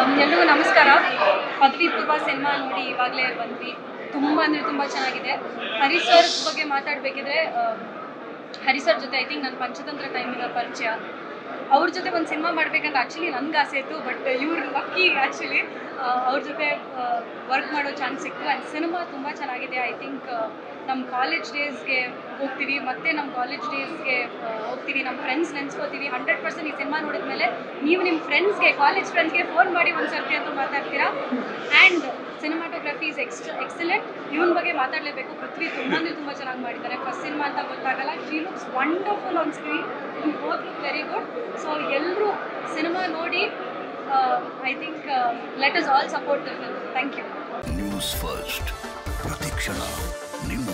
ಎಲ್ರಿಗೂ ನಮಸ್ಕಾರ ಪದವಿ ಪೂರ್ವ ಸಿನಿಮಾ ನೋಡಿ ಇವಾಗಲೇ ಬಂದ್ವಿ ತುಂಬ ಅಂದರೆ ತುಂಬ ಚೆನ್ನಾಗಿದೆ ಹರಿ ಸರ್ ಬಗ್ಗೆ ಮಾತಾಡಬೇಕಿದ್ರೆ ಹರಿ ಸರ್ ಜೊತೆ ಐ ಥಿಂಕ್ ನನ್ನ ಪಂಚತಂತ್ರ ಟೈಮಿನ ಪರಿಚಯ ಅವ್ರ ಜೊತೆ ಒಂದು ಸಿನಿಮಾ ಮಾಡ್ಬೇಕಂತ ಆ್ಯಕ್ಚುಲಿ ನನಗೆ ಆಸೆ ಇತ್ತು ಬಟ್ ಇವ್ರು ಲಕ್ಕಿ ಆ್ಯಕ್ಚುಲಿ ಅವ್ರ ಜೊತೆ ವರ್ಕ್ ಮಾಡೋ ಚಾನ್ಸ್ ಸಿಕ್ತು ಆ್ಯಂಡ್ ಸಿನಿಮಾ ತುಂಬ ಚೆನ್ನಾಗಿದೆ ಐ ಥಿಂಕ್ ನಮ್ಮ ಕಾಲೇಜ್ ಡೇಸ್ಗೆ ಹೋಗ್ತೀವಿ ಮತ್ತೆ ನಮ್ಮ ಕಾಲೇಜ್ ಡೇಸ್ಗೆ ಹೋಗ್ತೀವಿ ನಮ್ಮ ಫ್ರೆಂಡ್ಸ್ ನೆನೆಸ್ಕೋತೀವಿ ಹಂಡ್ರೆಡ್ ಪರ್ಸೆಂಟ್ ಈ ಸಿನಿಮಾ ನೋಡಿದ್ಮೇಲೆ ನೀವು ನಿಮ್ಮ ಫ್ರೆಂಡ್ಸ್ಗೆ ಕಾಲೇಜ್ ಫ್ರೆಂಡ್ಸ್ಗೆ ಫೋನ್ ಮಾಡಿ ಒಂದು ಸರ್ತಿ ಅಂತ ಮಾತಾಡ್ತೀರಾ and cinematography is ext excellent ಇವನ್ ಬಗ್ಗೆ ಮಾತಾಡಲೇಬೇಕು ಪೃಥ್ವಿ ತುಂಬ ಅಂದರೆ ತುಂಬ ಚೆನ್ನಾಗಿ ಮಾಡಿದ್ದಾರೆ ಫಸ್ಟ್ ಸಿನಿಮಾ ಅಂತ ಗೊತ್ತಾಗಲ್ಲ she looks wonderful on screen both look very good so ಎಲ್ಲರೂ ಸಿನಿಮಾ ನೋಡಿ I think let us all support the film thank you news first ಪ್ರತಿಕ್ಷಣ ನಿಮ್ಮ